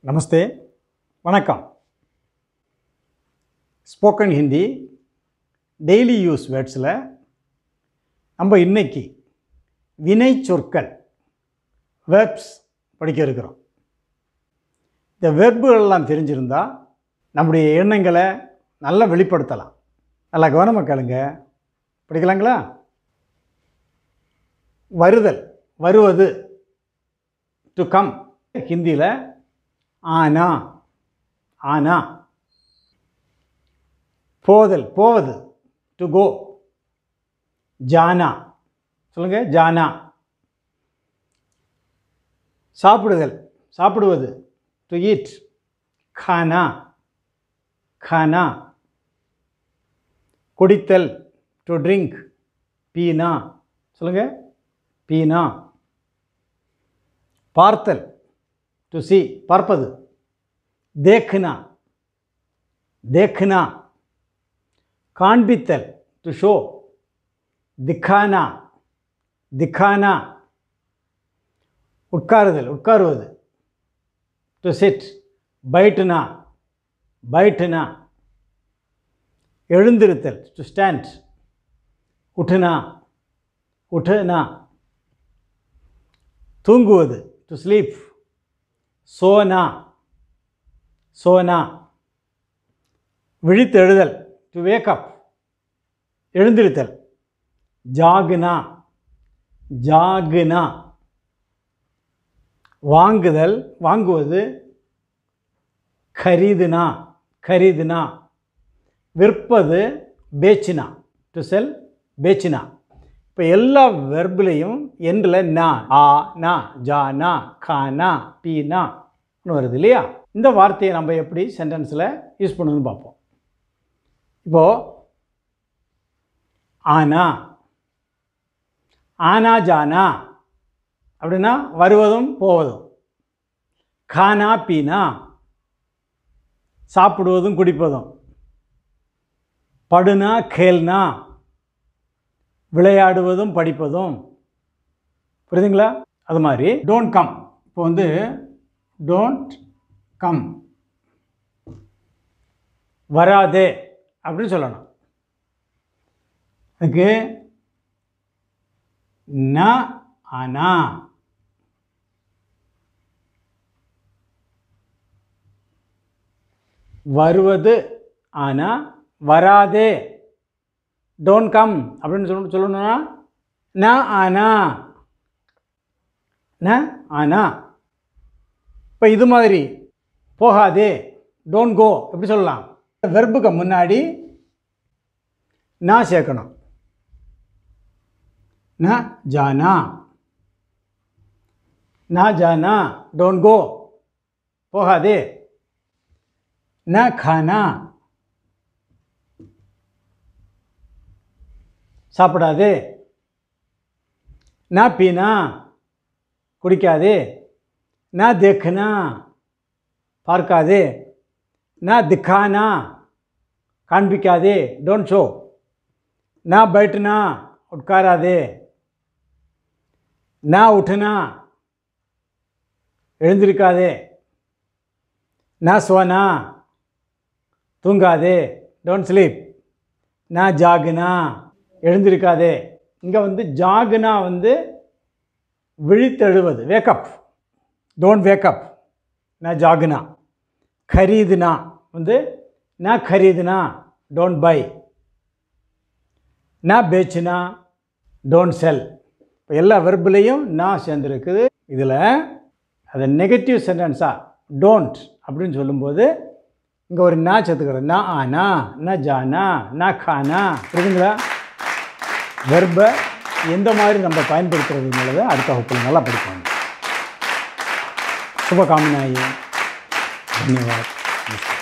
நமஸ்தே வணக்கம் spoken Hindi daily use வேர்ட்ஸில் நம்ம இன்னைக்கு வினை சொற்கள் வேர்ப்ஸ் படிக்க இருக்கிறோம் இந்த வெர்புகளெல்லாம் தெரிஞ்சிருந்தா நம்முடைய எண்ணங்களை நல்லா வெளிப்படுத்தலாம் நல்லா கவனமாக கேளுங்க படிக்கலாங்களா வருதல் வருவது டு கம் ஹிந்தியில் ஆனா ஆனா போதல் போவது டு கோ ஜானா சொல்லுங்க ஜானா சாப்பிடுதல் சாப்பிடுவது டு ஈட் கானா கானா குடித்தல் டு ட்ரிங்க் பீனா சொல்லுங்க பீனா பார்த்தல் டு சி பார்ப்பது தேக்னா தேக்னா காண்பித்தல் டு ஷோ திக்கானா திக்கானா உட்காருதல் உட்காருவது டு சிட் பைட்டுனா பைட்டுனா எழுந்திருத்தல் டு ஸ்டாண்ட் உட்டுனா உட்டுனா தூங்குவது டு ஸ்லீப் சோனா சோனா விழித்தெழுதல் டு வேக்கப் எழுந்திருத்தல் ஜாகுனா ஜாகுனா வாங்குதல் வாங்குவது கரீதுனா கரீதுனா விற்பது பேச்சினா டு செல் பேச்சினா இப்போ எல்லா வெர்பிலையும் எண்டில் நா ஆ நா ஜா நா கா நா பி நான்னு வருது இல்லையா இந்த வார்த்தையை நம்ம எப்படி சென்டென்ஸில் யூஸ் பண்ணணும்னு பார்ப்போம் இப்போது ஆனா ஆனா ஜானா அப்படின்னா வருவதும் போவதும் கானா பீனா சாப்பிடுவதும் குடிப்பதும் படுனா கேல்னா விளையாடுவதும் படிப்பதும் புரியுதுங்களா அது மாதிரி டோன்ட் கம் இப்போ வந்து டோன்ட் கம் வராதே அப்படின்னு சொல்லணும் அதுக்கு ந ஆனா வருவது ஆனா வராதே டோன்ட் கம் அப்படின்னு சொல்ல சொல்லணும்னா ந ஆனா ந ஆனா இப்போ இது மாதிரி போகாதே டோன்ட் கோ எப்படி சொல்லலாம் வெர்புக்கு முன்னாடி நான் சேர்க்கணும் ந ஜானா ந ஜானா டோன்ட் கோ போகாதே ந खाना சாப்பிடாதே ந பீனா குடிக்காதே ந தேக்னா பார்க்காதே ந திக்கானா காண்பிக்காதே டோன்ட் ஷோ ந बैठना உட்காராதே ந உठना எழுந்திருக்காதே ந சோனா தூங்காதே டோன்ட் ஸ்லீப் ந ஜாகுனா எழுந்திருக்காதே இங்கே வந்து ஜாகுனா வந்து விழித்தெழுவது வேக்கப் டோன்ட் வேக்கப் ந ஜாகுனா खरीदना வந்து ந खरीदना டோன்ட் பை ந பேச்சுனா டோன்ட் செல் இப்போ எல்லா வெர்பிலையும் நான் சேர்ந்துருக்குது இதில் அது நெகட்டிவ் சென்டென்ஸாக டோன்ட் அப்படின்னு சொல்லும்போது இங்கே ஒரு நா சேர்த்துக்கிறோம் நா ஆனா ந ஜானா ந கானா புரியுதுங்களா வெர்பை எந்த மாதிரி நம்ம பயன்படுத்துறதுங்கிறத அடுத்த வகுப்பில் நல்லா படிப்பாங்க சுபகாமனாயி தன்யவாத்